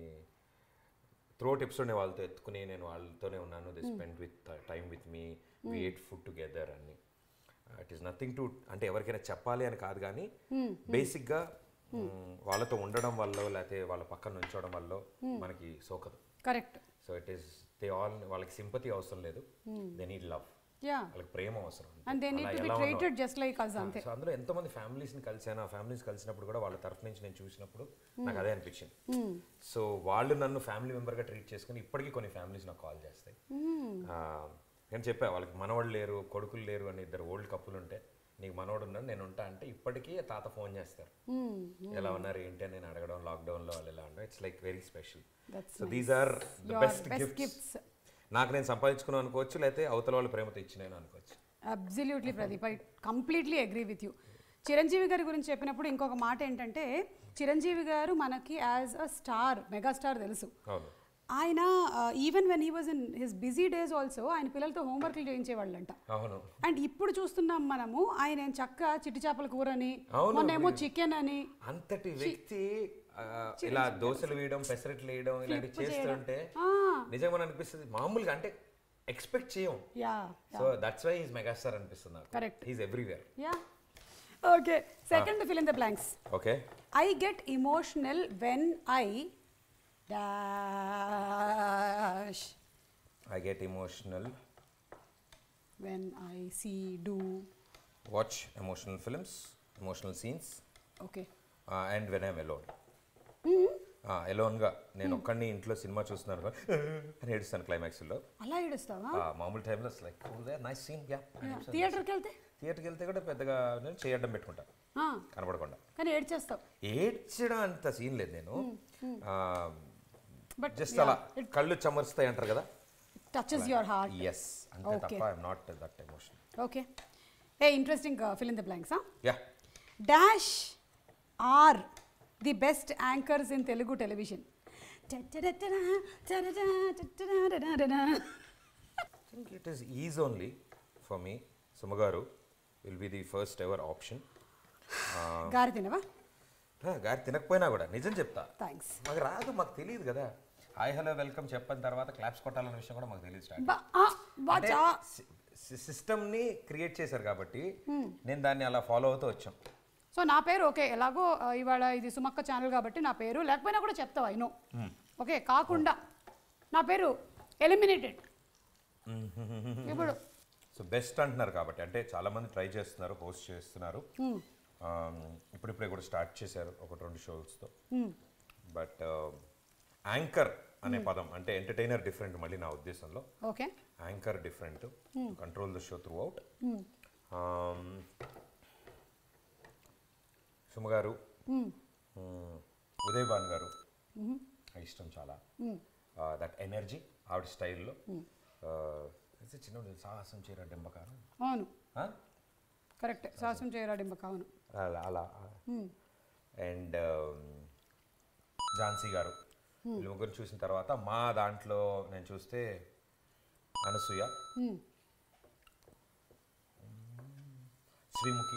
త్రోట్ ఎపిసోడ్ నేను వాళ్ళతో ఎత్తుకుని నేను వాళ్ళతోనే ఉన్నాను the spend with time with me we ate food together అని ఇట్ ఈస్ నథింగ్ టు అంటే ఎవరికైనా చెప్పాలి అని కాదు కానీ బేసిక్గా వాళ్ళతో ఉండడం వల్ల లేకపోతే వాళ్ళ పక్కన నుంచోవడం వల్ల మనకి సోకదు correct so it is they all వాళ్ళకి సింపతి అవసరం లేదు దే నీడ్ లవ్ యా వాళ్ళకి ప్రేమ అవసరం అండ్ దే నీడ్ అలా టు బి ఎలా ఉన్నావు? ట్రీటెడ్ జస్ట్ లైక్ అస్ అంతే సో అందులో ఎంతో మంది ఫ్యామిలీస్ని కలిసాను ఆ ఫ్యామిలీస్ కలిసినప్పుడు కూడా వాళ్ళ తరఫు నుంచి నేను చూసినప్పుడు నాకు అదే అనిపించింది సో వాళ్ళు నన్ను ఫ్యామిలీ మెంబర్గా ట్రీట్ చేసుకుని ఇప్పటికీ కొన్ని ఫ్యామిలీస్ నాకు కాల్ చేస్తాయి ఆ, నేను చెప్పా వాళ్ళకి మనవాళ్ళు లేరు కొడుకులు లేరు అని ఇద్దరు ఓల్డ్ కప్పులు ఉంటే నీకు మనవాడు ఉన్నాడు నేను ఉంటా అంటే ఇప్పటికీ తాత ఫోన్ చేస్తారు ఎలా ఉన్నారు ఏంటి అని నేను అడగడం లాక్డౌన్లో వాళ్ళు ఎలా ఉండడం it's like very special That's so these are the Your best best gifts gifts. నాకు నేను సంపాదించుకున్నాను అనుకోవచ్చు లేకపోతే అవతల వాళ్ళ ప్రేమతో ఇచ్చినాను అనుకోవచ్చు absolutely Pradeep I completely agree with you Chiranjeevi గారి గురించి చెప్పినప్పుడు ఇంకొక మాట ఏంటంటే చిరంజీవి గారు మనకి యాజ్ అ స్టార్ మెగాస్టార్ తెలుసు అవును ఆయన even when he was in his busy days also ఆయన పిల్లలతో హోంవర్క్లు చేయించేవాళ్ళంట అవును అండ్ ఇప్పుడు చూస్తున్నాం మనము ఆయన ఏం చక్క చిట్టి చేపల కూరని అవును, మొన్నేమో చికెన్ అని అంతటి వ్యక్తి ఆ, ఇలా దోశలు వేయడం పెసరట్లు వేయడం ఇలాంటివి చేస్తుంటే నిజంగా మనం అనిపిస్తుంది మామూలుగా అంటే ఎక్స్పెక్ట్ చేయం yeah so that's why is megastar అనిపిస్తుంది నాకు Correct. Is everywhere yeah okay second fill in the blanks okay I get emotional when I dash I get emotional when I see do watch emotional films emotional scenes okay and when I'm alone ఎలోన్గా నేను ఒక్కడిని ఇంట్లో సినిమా చూస్తున్నాను కదా, అని ఏడుస్తాను క్లైమాక్స్లో అలా ఏడుస్తావా మామూలు టైంలో లైక్ నైస్ సీన్ యా థియేటర్కి వెళ్తే థియేటర్కి వెళ్తే కూడా పెద్దగా నేను చేయడం పెట్టుకుంటా ఆ, కనపడకుండా కానీ ఏడ్చేస్తావు ఏడ్చడం అంత సీన్ లేదు నేను బట్ జస్ట్ అలా కళ్ళు చమరుస్తాయి అంటారు కదా టచెస్ యువర్ హార్ట్ ఎస్ అంతే Okay. తప్ప I'm not that emotion okay a interesting fill in the blanks yeah dash are the best anchors in Telugu television think it is is only for me సుమగారు will be the first ever option గారి తినవా గారి తినకపోయినా కూడా నిజం చెప్తా థ్యాంక్స్ మాకు రాదు మాకు తెలియదు కదా హాయ్ హలో వెల్కమ్ చెప్పిన తర్వాత క్లాప్స్ కొట్టాలన్న విషయం కూడా మాకు తెలియదు స్టార్ట్ బాచా సిస్టమ్ని క్రియేట్ చేశారు కాబట్టి నేను దాన్ని అలా ఫాలో అవుతూ వచ్చాం సో నా పేరు ఓకే ఎలాగో ఆ, ఇవాళ ఇది సుమక్క ఛానల్ కాబట్టి నా పేరు లేకపోయినా కూడా చెప్తావు అయినో ఓకే కాకుండా నా పేరు ఎలిమినేటెడ్ ఇప్పుడు సో బెస్ట్ అంటున్నారు కాబట్టి అంటే చాలా మంది ట్రై చేస్తున్నారు హోస్ట్ చేస్తున్నారు Um, ఇప్పుడిప్పుడే కూడా స్టార్ట్ చేశారు ఒకటి రెండు షోస్తో బట్ యాంకర్ అనే పదం అంటే ఎంటర్టైనర్ డిఫరెంట్ మళ్ళీ నా ఉద్దేశంలో okay anchor different control the show throughout Suma garu Uday Bhan గారు ఇష్టం చాలా దట్ ఎనర్జీ ఆవిడ స్టైల్లో చిన్న సాహసం చీర డెంబకారం అవును Huh? కరెక్ట్ సాహసం చేయరాడింబ కావును అలా అలా అండ్ ఝాన్సీ గారు వీళ్ళు ముగ్గురు చూసిన తర్వాత మా దాంట్లో నేను చూస్తే అనసూయ శ్రీముఖి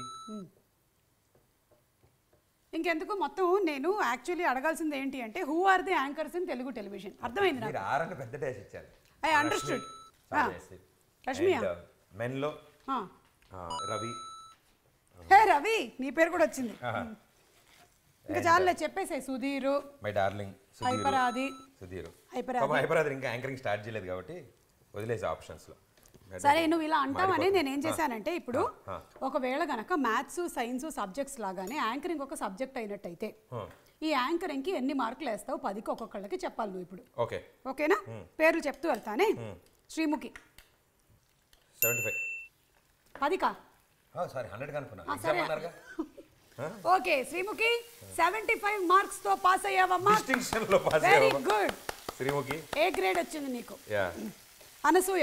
ఇంకెందుకు మొత్తం నేను యాక్చువల్లీ అడగాల్సింది ఏంటి అంటే who are the anchors in Telugu television అర్థమైంది నాకు మీరు ఆరని పెద్ద డాష్ ఇచ్చారు I understood. Ah. రష్మియా? మెన్లో ఆ. రవి హే రవి నీ పేరు కూడా వచ్చింది ఇంకా చాలులే చెప్పేసాయి సుధీరు మై డార్లింగ్ హైపరాది సుధీర్ హైపరాది. హైపరాది ఇంకా యాంకరింగ్ స్టార్ట్ చేయలేదు కాబట్టి వదిలేసే ఆప్షన్స్లో సరే నువ్వు ఇలా అంటావని నేను ఏం చేశానంటే ఇప్పుడు ఆ. ఒకవేళ గనక మ్యాథ్స్ సైన్స్ సబ్జెక్ట్స్ లాగానే యాంకరింగ్ ఒక సబ్జెక్ట్ అయినట్టయితే ఈ యాంకరింగ్కి ఎన్ని మార్కులు వేస్తావు పదికి ఒక్కొక్కళ్ళకి చెప్పాలి నువ్వు ఇప్పుడు ఓకే ఓకేనా పేర్లు చెప్తూ వెళ్తానే శ్రీముఖి సెవెంటీ ఫైవ్ పదికా సారీ హండ్రెడ్ కనుక్కున్నా ఆ, ఎగ్జామ్ సరే. అన్నారుగా okay Sreemukhi seventy five marks తో పాస్ అయ్యావమ్మా డిస్టింక్షన్ లో పాస్ వెరీ అయ్యావా? గుడ్ శ్రీముఖి ఏ గ్రేడ్ వచ్చింది నీకు యా అనసూయ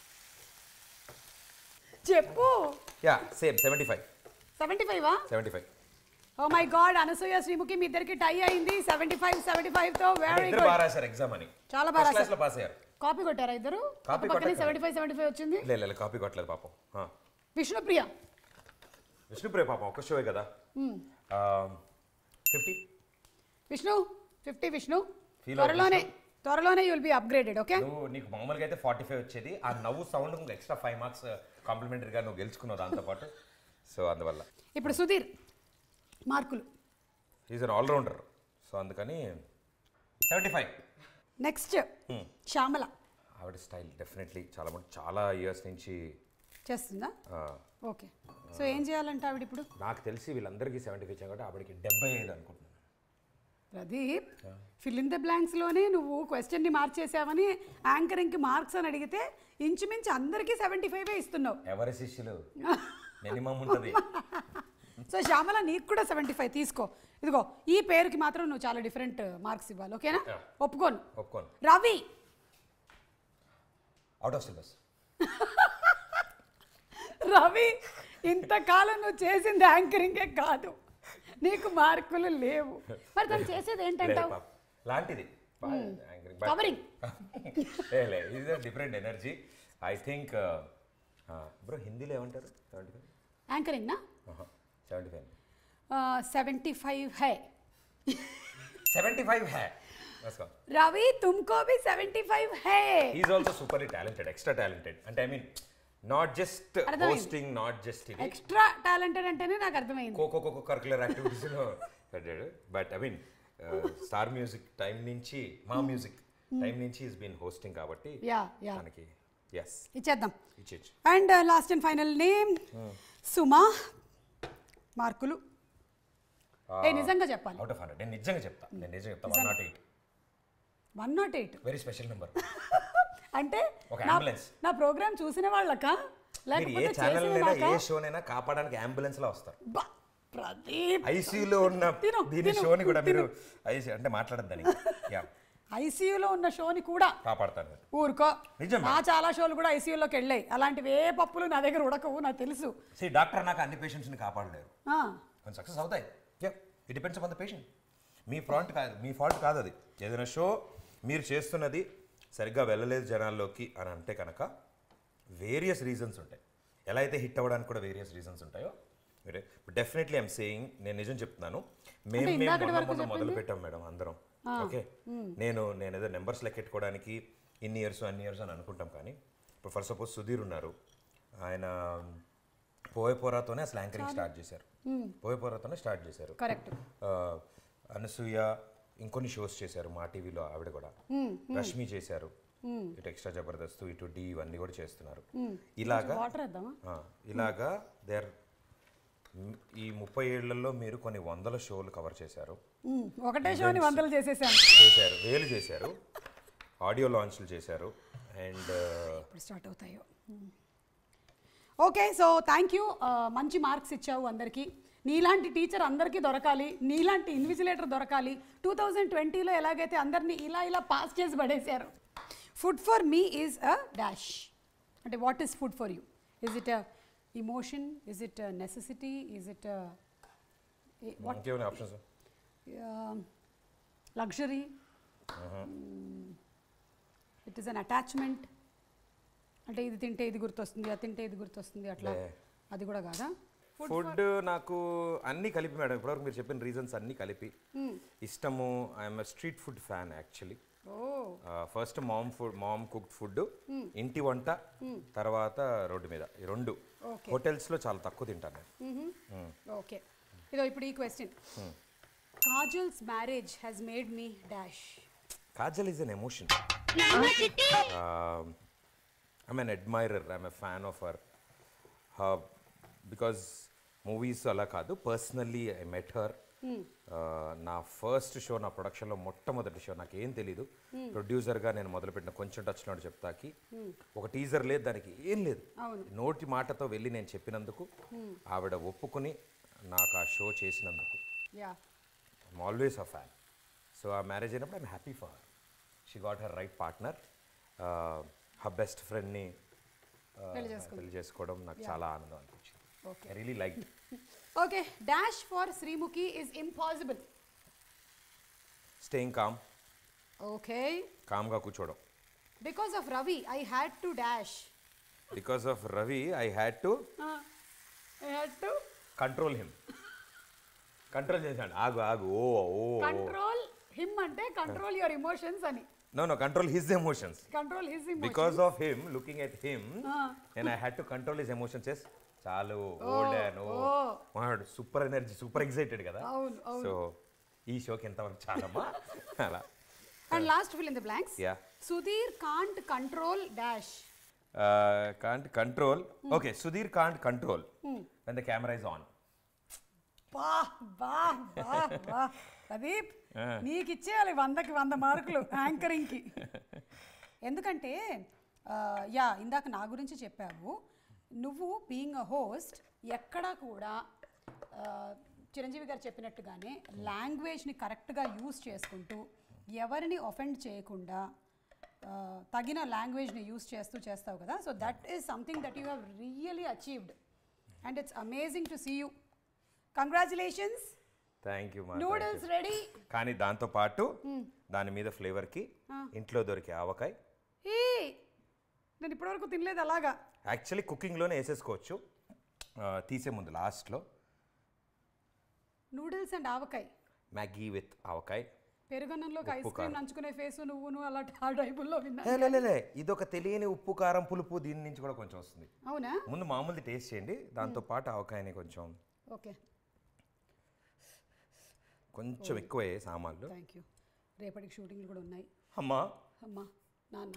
చెప్పు yeah same seventy five seventy ఫైవా seventy five oh my god Anasuya Sreemukhi మీ ఇద్దరికి టై అయింది సెవెంటీ ఫైవ్ సెవెంటీ ఫైవ్ తో వెరీ ఇద్దరు గుడ్ బాగా రాశారు ఎగ్జామ్ అని చాలా బాగా క్లాస్ రాశారు లో పాస్ అయ్యారు కాపీ కొట్టారా ఇద్దరు కాపీ పక్కనే కొట్టలేదు. సెవెంటీ ఫైవ్ సెవెంటీ ఫైవ్ వచ్చింది లేదు లేదు కాపీ కొట్టలేదు పాపం ఆ. విష్ణుప్రియ విష్ణుప్రియ పాపం ఒక్క షోయే కదా fifty Vishnu fifty Vishnu Feel త్వరలోనే విష్ణు. త్వరలోనే యుల్ బి అప్గ్రేడెడ్ ఓకే నువ్వు నీకు మామూలుగా అయితే ఫార్టీ ఫైవ్ వచ్చేది ఆ నవ్వు సౌండ్ ఇంకా ఎక్స్ట్రా ఫైవ్ మార్క్స్ కాంప్లిమెంటరీగా నువ్వు గెలుచుకున్నావు దాంతోపాటు సో అందువల్ల ఇప్పుడు సుధీర్ మార్కులు ఈజ్ అన్ ఆల్రౌండర్ సో అందుకని సెవెంటీ ఫైవ్ నెక్స్ట్ శ్యామల ఆవిడ స్టైల్ డెఫినెట్లీ చాలా మంది చాలా ఇయర్స్ నుంచి చేస్తుందా ఆ, ఓకే సో ఏం చేయాలంటే ఆవిడ ఇప్పుడు నాకు తెలిసి వీళ్ళందరికీ సెవెంటీ ఫైవ్ కాబట్టి ఆవిడకి డెబ్బై ఐదు అనుకుంటున్నాను ప్రదీప్ ఫిల్ ఇన్ ద బ్లాంక్స్లోనే నువ్వు క్వశ్చన్ని మార్చేసావని యాంకరింగ్కి మార్క్స్ అని అడిగితే ఇంచుమించు అందరికీ సెవెంటీ ఫైవ్ ఇస్తున్నావు ఎవరి శిష్యులు మినిమం ఉంటుంది సో శ్యామల నీకు కూడా సెవెంటీ ఫైవ్ తీసుకో ఇదిగో ఈ పేరుకి మాత్రం నువ్వు చాలా డిఫరెంట్ మార్క్స్ ఇవ్వాలి ఓకేనా Yeah. ఒప్పుకోను ఒప్పుకోను Ravi out of syllabus Ravi ఇంతకాలం నువ్వు చేసింది యాంకరింగే కాదు నీకు మార్కులు లేవు మరి తను చేసేది ఏంటంటావు లాంటిది Covering. ఇది different energy I think bro హిందీలో ఏమంటారు సెవెంటీ ఫైవ్ యాంకరింగ్ నా సెవెంటీ ఫైవ్ సెవెంటీ ఫైవ్ హై సెవెంటీ ఫైవ్ హ్యా వేసుకో రవి తుమ్కో भी సెవెంటీ ఫైవ్ హై is also superly talented extra talented అంటే ఐ మీన్ నాట్ జస్ట్ అర్థమైంది. హోస్టింగ్ నాట్ జస్ట్ ఇది ఎక్స్ట్రా టాలెంటెడ్ అంటేనే నాకు అర్థమైంది కోకో కోకో కరికులర్ యాక్టివిటీస్లో పెట్టాడు but I mean star music time నుంచి మా మ్యూజిక్ టైం నుంచి ఈస్ బీన్ హోస్టింగ్ కాబట్టి యా యా మనకి ఎస్ ఇచ్చేద్దాం ఇచ్చేచ్చు and last and final name Suma మార్కులు ఏ నిజంగా చెప్పాలి అవుట్ ఆఫ్ హండ్రెడ్ నేను నిజంగా చెప్తా నేను నిజంగా చెప్తా one not eight one not eight very special number అంటే ఒక నా- ambulance. నా ప్రోగ్రామ్ చూసిన వాళ్ళక మీరు ఏ లేకపోతే ఛానల్ చేసిన అయినా వాళ్ళకా? ఏ షోనైనా కాపాడడానికి అంబులెన్స్ లో వస్తారు బా, ప్రదీప్ ఐసీయూలో ఉన్న తిను, దీని తిను, షోని కూడా మీరు ఐసీ అంటే మాట్లాడద్దని యా ఐసీయూలో ఉన్న షోని కూడా కాపాడతాను నేను. ఊరుకో నిజం నా చాలా షోలు కూడా ఐసీయూలోకి వెళ్ళాయి అలాంటివి ఏ పప్పులు నా దగ్గర ఉడకవు నాకు తెలుసు See, డాక్టర్ నాకు అన్ని పేషెంట్స్ని కాపాడలేరు ఆ, కొన్ని సక్సెస్ అవుతాయి it depends upon the patient మీ ఫాల్ట్ కాదు మీ ఫాల్ట్ కాదు అది ఏదైనా షో మీరు చేస్తున్నది సరిగ్గా వెళ్ళలేదు జనాల్లోకి అని అంటే కనుక వేరియస్ రీజన్స్ ఉంటాయి ఎలా అయితే హిట్ అవ్వడానికి కూడా వేరియస్ రీజన్స్ ఉంటాయో మీరే డెఫినెట్లీ ఐమ్ సేయింగ్ నేను నిజం చెప్తున్నాను మేము మేము ఇందాకటి మొన్న వరకు మొన్న మొదలు పెట్టాం మేడం అందరం ఓకే నేను నేను ఏదో నెంబర్స్ లెక్కెట్టుకోవడానికి ఇన్ని ఇయర్స్ అన్ని ఇయర్స్ అని అనుకుంటాం కానీ ఇప్పుడు ఫర్ సపోజ్ సుధీర్ ఉన్నారు ఆయన పోయే పోరాతోనే అసలు యాంకరింగ్ స్టార్ట్ చేశారు పోయే పోరాతోనే స్టార్ట్ చేశారు కరెక్ట్ ఆ, అనసూయ ఇంకొన్ని షోస్ చేశారు మా టీవీలో ఆవిడ కూడా రష్మి చేశారు ఇటు ఎక్స్ట్రా జబర్దస్త్ ఇటు డి ఇవన్నీ కూడా చేస్తున్నారు ఇలాగా వాటర్ వేద్దామా ఆ, ఇలాగా దేర్ ఈ ముప్పై ఏళ్లలో మీరు కొన్ని వందల షోలు కవర్ చేశారు ఉమ్, ఒకటే షోని వందలు చేసేసాను చేశారు వేలు చేశారు ఆడియో లాంచ్లు చేశారు అండ్ ఎప్పుడు స్టార్ట్ అవుతాయో ఓకే సో థ్యాంక్ యూ మంచి మార్క్స్ ఇచ్చావు అందరికీ నీలాంటి టీచర్ అందరికీ దొరకాలి నీలాంటి ఇన్విజిలేటర్ దొరకాలి టూ థౌజండ్ ట్వంటీలో ఎలాగైతే అందరినీ ఇలా ఇలా పాస్ చేసి పడేశారు food for me is a dash అంటే what is food for you is it a emotion is it necessity is it ఇంకేమైనా options luxury it is an attachment అంటే ఇది తింటే ఇది గుర్తొస్తుంది అది తింటే ఇది గుర్తొస్తుంది అట్లా లే. అది కూడా కాదా ఫుడ్ నాకు అన్ని కలిపి మేడం ఇప్పటివరకు మీరు చెప్పిన రీజన్స్ అన్ని కలిపి ఇష్టము I'm street food fan actually oh first mom food mom cooked food ఇంటి వంట తర్వాత రోడ్డు మీద ఈ రెండు Okay. హోటల్స్లో చాలా తక్కువ తింటాను నేను ఓకే ఇదో ఇప్పుడు ఈ question Kajal's marriage has made me dash Kajal is an emotion I'm an admirer I'm a fan of her because movies అలా కాదు పర్సనల్లీ ఐ మెట్ హర్ నా ఫస్ట్ షో నా ప్రొడక్షన్లో మొట్టమొదటి షో నాకు ఏం తెలీదు ప్రొడ్యూసర్గా నేను మొదలుపెట్టిన కొంచెం టచ్లో చెప్తాకి ఒక టీజర్ లేదు దానికి ఏం లేదు అవును. నోటి మాటతో వెళ్ళి నేను చెప్పినందుకు ఆవిడ ఒప్పుకొని నాకు ఆ షో చేసినందుకు yeah I'm always a fan so ఆ మ్యారేజ్ అయినప్పుడు I'm happy for she got her right partner her best ఫ్రెండ్ని పెళ్లి చేసుకుంది. పెళ్లి చేసుకోవడం నాకు చాలా ఆనందం అనిపించింది okay I really like okay dash for Srimukhi is impossible staying calm okay కామ్గా కూర్చోవడం because of Ravi I had to dash because of Ravi I had to I had to control him control చేశాడు ఆగు ఆగు ఓ ఓ కంట్రోల్ హిమ్ అంటే కంట్రోల్ యువర్ ఇమోషన్స్ అని no no control his emotions control his because of him looking at him and I had to control his emotions yes చాలు ఓల్డ్ అండ్ ఓ oh. వాడు సూపర్ ఎనర్జీ సూపర్ ఎక్సైటెడ్ కదా అవును, అవును. సో ఈ షోకి ఎంతవరకు చాలమ్మా అలా and last fill in the blanks yeah Sudheer can't control dash can't control okay Sudheer can't control when the camera is on బా బా బా బా ప్రదీప్ నీకు ఇచ్చేయాలి వందకి వంద మార్కులు యాంకరింగ్కి ఎందుకంటే ఆ, యా ఇందాక నా గురించి చెప్పావు నువ్వు బీయింగ్ అ హోస్ట్ ఎక్కడా కూడా ఆ, చిరంజీవి గారు చెప్పినట్టుగానే లాంగ్వేజ్ని కరెక్ట్గా యూస్ చేసుకుంటూ ఎవరిని ఒఫెండ్ చేయకుండా ఆ, తగిన లాంగ్వేజ్ని యూస్ చేస్తూ చేస్తావు కదా so that is something that you have really achieved and it's amazing to see you congratulations thank you మా నూడిల్స్ రెడీ కానీ దాంతో పాటు దాని మీద ఫ్లేవర్కి ఇంట్లో దొరికే ఆవకాయ ఏ నేను ఇప్పటివరకు తినలేదు అలాగా యాక్చువల్లీ కుకింగ్లోనే వేసేసుకోవచ్చు ఆ, తీసే ముందు లాస్ట్లో noodles and avakaya Maggi with avakaya పెరుగన్నంలోకి ఐస్ క్రీమ్ నంచుకునే ఫేస్ నువ్వును అలా ఆ టైపుల్లో విన్నా ఏ, లే, లే, లే ఇది ఒక తెలియని ఉప్పు కారం పులుపు దీని నుంచి కూడా కొంచెం వస్తుంది అవునా ముందు మామూలుది టేస్ట్ చేయండి దాంతో పాటు ఆవకాయని కొంచెం ఓకే కొంచెం ఎక్కువే సామాన్లు థ్యాంక్ యూ రేపటికి షూటింగ్లు కూడా ఉన్నాయి అమ్మా అమ్మా నాన్న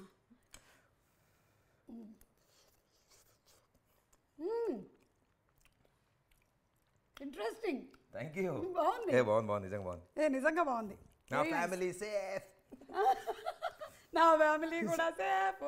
ఇంట్రెస్టింగ్ థ్యాంక్ యూ బాగుంది. ఏ బాగుంది బాగుంది నిజంగా బాగుంది ఏ నిజంగా బాగుంది నా ఫ్యామిలీ సేఫ్ నా ఫ్యామిలీ కూడా సేఫ్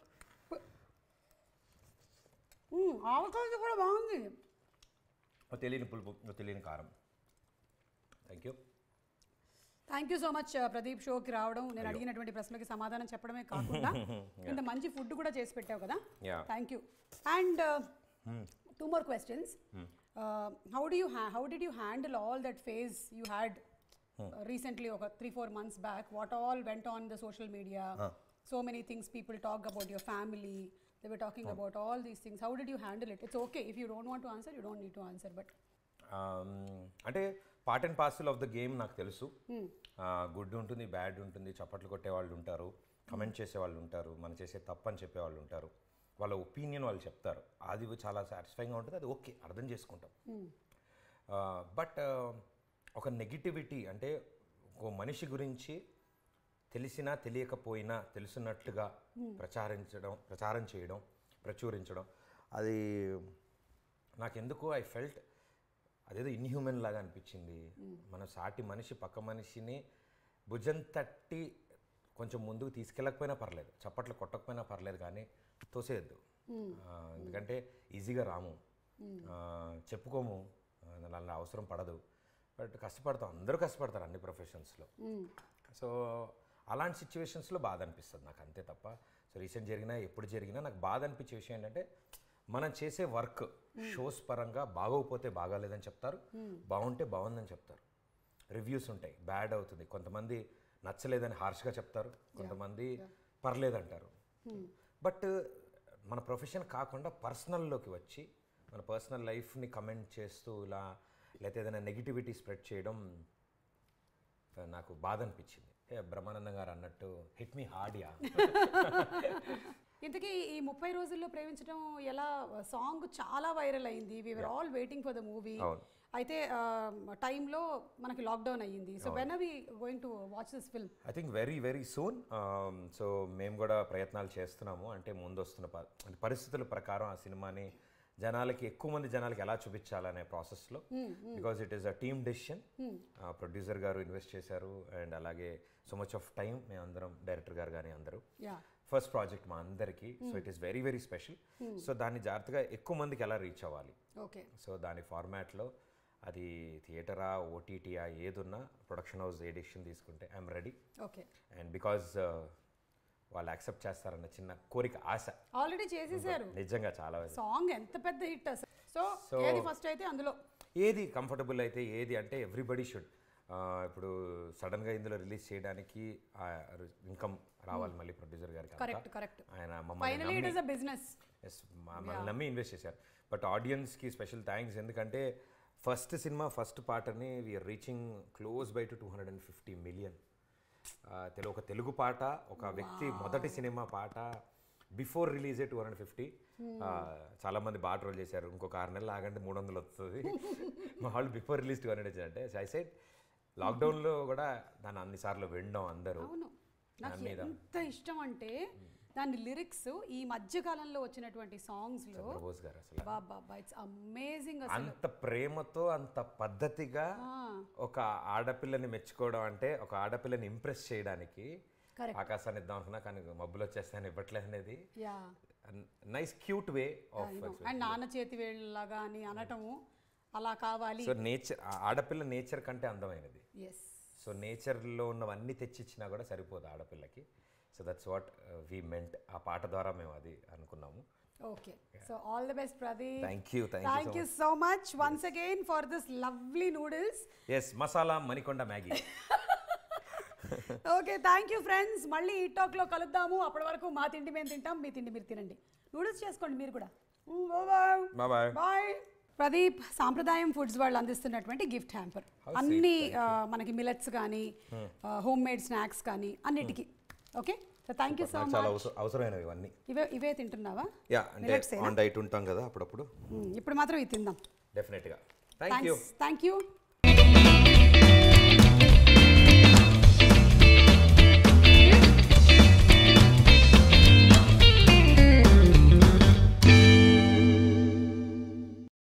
ఆవకాయ కూడా బాగుంది తెలియని పులుపు ఓ తెలియని కారం thank you thank you so much Pradeep షోకి రావడం నేను అడిగినటువంటి ప్రశ్నలకి సమాధానం చెప్పడమే కాకుండా ఇంత మంచి ఫుడ్ కూడా చేసి పెట్టావు కదా Yeah. Thank you and two more questions how do you how did you handle all that phase you had recently ఒక three four months back what all went on the social media so many things people talk about your family they were talking about all these things how did you handle it it's okay if you don't want to answer you don't need to answer but Um, అంటే part and parcel of the game నాకు తెలుసు గుడ్ ఉంటుంది బ్యాడ్ ఉంటుంది చప్పట్లు కొట్టే వాళ్ళు ఉంటారు కమెంట్ చేసే వాళ్ళు ఉంటారు మనం చేసే తప్పని చెప్పే వాళ్ళు ఉంటారు వాళ్ళ ఒపీనియన్ వాళ్ళు చెప్తారు అది చాలా సాటిస్ఫైంగ్గా ఉంటుంది అది ఓకే అర్థం చేసుకుంటాం బట్ ఒక నెగిటివిటీ అంటే ఒక మనిషి గురించి తెలిసినా తెలియకపోయినా తెలుసున్నట్టుగా ప్రచారించడం ప్రచారం చేయడం ప్రచురించడం అది నాకెందుకో ఐ ఫెల్ట్ అదేదో ఇన్హ్యూమన్ లాగా అనిపించింది మన సాటి మనిషి పక్క మనిషిని భుజం తట్టి కొంచెం ముందుకు తీసుకెళ్ళకపోయినా పర్లేదు చప్పట్లు కొట్టకపోయినా పర్లేదు కానీ తోసేయద్దు ఆ, ఎందుకంటే ఈజీగా రాము ఆ, చెప్పుకోము ఆ, నన్ను అవసరం పడదు బట్ కష్టపడతాం అందరూ కష్టపడతారు అన్ని ప్రొఫెషన్స్లో సో అలాంటి సిచ్యువేషన్స్లో బాధ అనిపిస్తుంది నాకు అంతే తప్ప సో రీసెంట్ జరిగినా ఎప్పుడు జరిగినా నాకు బాధ అనిపించే విషయం ఏంటంటే మనం చేసే వర్క్ షోస్ పరంగా బాగోకపోతే బాగాలేదని చెప్తారు బాగుంటే బాగుందని చెప్తారు రివ్యూస్ ఉంటాయి బ్యాడ్ అవుతుంది కొంతమంది నచ్చలేదని హార్ష్గా చెప్తారు కొంతమంది పర్లేదంటారు బట్ మన ప్రొఫెషన్ కాకుండా పర్సనల్లోకి వచ్చి మన పర్సనల్ లైఫ్ని కమెంట్ చేస్తూ ఇలా లేకపోతే ఏదైనా నెగిటివిటీ స్ప్రెడ్ చేయడం నాకు బాధ అనిపించింది ఏ బ్రహ్మానందం గారు అన్నట్టు హిట్ మీ హార్డ్ యా ఇంతకీ ఈ ముప్పై రోజుల్లో ప్రేమించడం ఎలా సాంగ్ చాలా వైరల్ అయింది we're all waiting for the movie అవును. అయితే టైంలో మనకి లాక్డౌన్ అయ్యింది so when are we going to watch this film I think very very soon so మేము కూడా ప్రయత్నాలు చేస్తున్నాము అంటే ముందు వస్తున్న ప- అంటే పరిస్థితుల ప్రకారం ఆ సినిమాని జనాలకి ఎక్కువ మంది జనాలకి ఎలా చూపించాలనే ప్రాసెస్లో because it is a team decision producer గారు ఇన్వెస్ట్ చేశారు అండ్ అలాగే సో మచ్ ఆఫ్ టైం మేమందరం డైరెక్టర్ గారు కానీ అందరూ యా ఫస్ట్ ప్రాజెక్ట్ మా అందరికీ so it is very very special so దాన్ని జాగ్రత్తగా ఎక్కువ మందికి ఎలా రీచ్ అవ్వాలి ఓకే సో దాని ఫార్మాట్లో అది థియేటరా ఓటీటీయా ఏదున్నా ప్రొడక్షన్ హౌస్ ఏ డెసిషన్ తీసుకుంటే I'm ready okay and because వాళ్ళు యాక్సెప్ట్ చేస్తారన్న చిన్న కోరిక ఆశ ఆల్రెడీ చేసేసారు నిజంగా చాలా సాంగ్ ఎంత పెద్ద హిట్ అసలు సో So- ఏది ఫస్ట్ అయితే అందులో ఏది కంఫర్టబుల్ అయితే ఏది అంటే ఎవ్రీబడి షుడ్ ఇప్పుడు సడన్గా ఇందులో రిలీజ్ చేయడానికి ఇన్కమ్ రావాలి మళ్ళీ ప్రొడ్యూసర్ గారికి అంతా. కరెక్ట్ కరెక్ట్ ఆయన ఫైనలీ మమ్మల్ని it is a business yes మనల్ని నమ్మి ఇన్వెస్ట్ చేశారు బట్ ఆడియన్స్కి స్పెషల్ థ్యాంక్స్ ఎందుకంటే ఫస్ట్ సినిమా ఫస్ట్ పాటని we're reaching close by to two hundred and fifty million Telugu ఒక తెలుగు పాట ఒక వ్యక్తి మొదటి సినిమా పాట బిఫోర్ రిలీజే టూ హండ్రెడ్ ఫిఫ్టీ చాలా మంది బాగా ట్రోల్ చేశారు ఇంకొక ఆరు నెలలు ఆగండి మూడు వందలు వస్తుంది మా వాళ్ళు బిఫోర్ రిలీజ్ టూ హండ్రెడ్ అంటే ఐ సైడ్ లాక్డౌన్లో కూడా దాన్ని అన్నిసార్లు వినడం అందరూ అవును నాకు దాని మీద. ఎంత ఇష్టం అంటే దాని లిరిక్స్ ఈ మధ్య కాలంలో వచ్చినటువంటి సాంగ్స్ లో చంద్రబోస్ గారు అసలు బాబా ఇట్స్ అమేజింగ్ అసలు అంత ప్రేమతో అంత పద్ధతిగా ఒక ఆడపిల్లని మెచ్చుకోవడం అంటే ఒక ఆడపిల్లని ఇంప్రెస్ చేయడానికి Correct. ఆకాశాన్ని ఇద్దాం అనుకున్నా కానీ మబ్బులు వచ్చేస్తాయని ఇవ్వట్లేదు అనేది yeah nice cute way of and నాన్న చేతి వేళ్ళలాగా అని అనటము అలా కావాలి సో నేచర్ ఆడపిల్ల నేచర్ కంటే అందమైనది ఎస్ సో నేచర్లో ఉన్నవన్నీ తెచ్చిచ్చినా కూడా సరిపోదు ఆడపిల్లకి so that's what we meant ఆ పాట ద్వారా మేము అది అనుకున్నాము okay so all the best Pradeep thank you thank you thank you so much once again for this lovely noodles yes masala Manikonda Maggi okay thank you friends మళ్ళీ ఈ టాక్లో కలుద్దాము అప్పటి వరకు మా తిండి మేము తింటాం మీ తిండి మీరు తినండి నూడిల్స్ చేసుకోండి మీరు కూడా బాయ్ బాయ్ బాయ్ ప్రదీప్ సాంప్రదాయం ఫుడ్స్ వాళ్ళు అందిస్తున్నటువంటి గిఫ్ట్ హ్యాంపర్ అన్ని ఆ, మనకి మిలెట్స్ కానీ హోమ్ మేడ్ స్నాక్స్ కానీ అన్నిటికీ okay so thank you so నాకు మచ్ చాలా అవస- అవసరమైనవి ఇవన్నీ ఇవే ఇవే తింటున్నావా యా అంటే Millets ఏనా? ఆన్ డైట్ ఉంటాం కదా అప్పుడప్పుడు మ్మ్, ఇప్పుడు మాత్రం ఇది తిందాం డెఫినెట్గా thank you thanks thank you